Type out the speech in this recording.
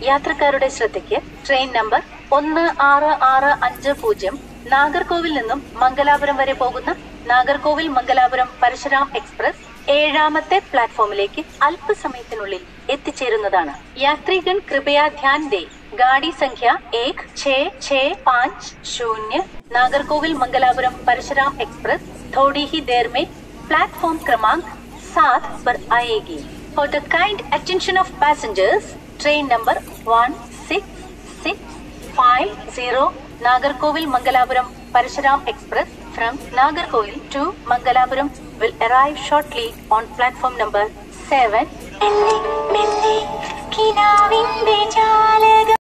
യാത്രക്കാരുടെ ശ്രദ്ധയ്ക്ക് train number ഒന്ന് ആറ് ആറ് അഞ്ച് പൂജ്യം നാഗർകോവിൽ നിന്നും മംഗലാപുരം വരെ പോകുന്ന നാഗർകോവിൽ മംഗലാപുരം പരശുരാം എക്സ്പ്രസ് ഏഴാമത്തെ പ്ലാറ്റ്ഫോമിലേക്ക് അല്പസമയത്തിനുള്ളിൽ എത്തിച്ചേരുന്നതാണ് യാത്രികൻ കൃപയാ ധ്യാൻ ദേ ഗാഡി സംഖ്യ ഏക് ഛേ ഛേ പാഞ്ച് ശൂന്യ नागरकोविल मंगलापुरम परशुराम एक्सप्रेस थोड़ी ही देर में प्लेटफॉर्म क्रमांक सात पर आएगी for the kind attention of passengers train number one six six five zero Nagercoil Mangalapuram Parashuram express from Nagercoil to Mangalapuram will arrive shortly on platform number 7 കിനാവിന്റെ ജാലകം